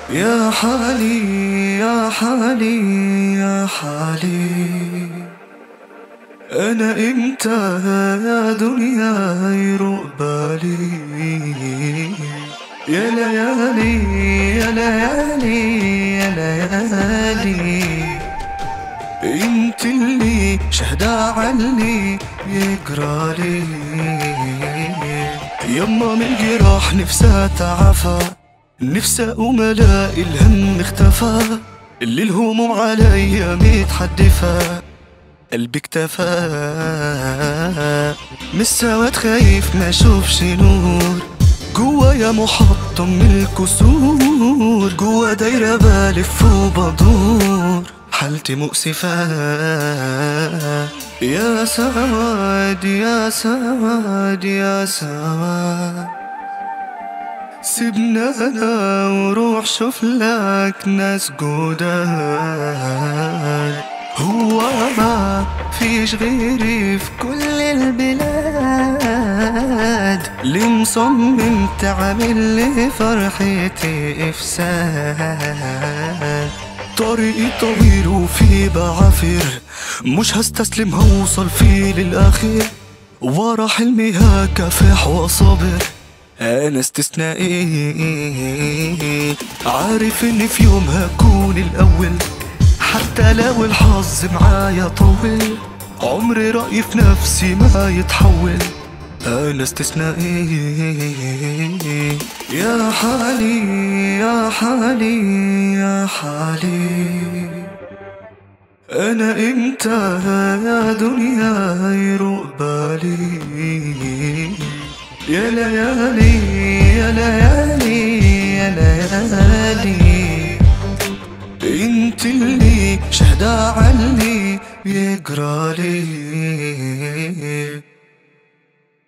يا حالي يا حالي يا حالي أنا إمتى يا دنيا يروق بالي يا ليالي يا ليالي يا ليالي انت اللي شهدة عني يقرالي يما من جراح نفسها تعافى نفسي أقوم ألاقي الهم اختفى اللي الهموم عليا متحدفة قلبي اكتفى من السواد خايف ما اشوفش نور جوايا محطم من الكسور جوا دايرة بلف وبدور حالتي مؤسفة يا سواد يا سواد يا سواد سيبنا انا وروح شوف لك ناس جداد هو ما فيش غيري في كل البلاد اللي مصمم تعمل لي فرحتي افساد طريقي طويل وفي بعافر مش هستسلم هوصل فيه للاخر ورا حلمي هكافح وصابر انا استثنائي عارف ان في يوم هكون الاول حتى لو الحظ معايا طول عمري رأيي في نفسي ما يتحول أنا استثنائي يا حالي يا حالي يا حالي أنا إمتى يا دنيا يروق بالي يا ليالي يا ليالي يا ليالي انت اللي شهدة عني يقرالي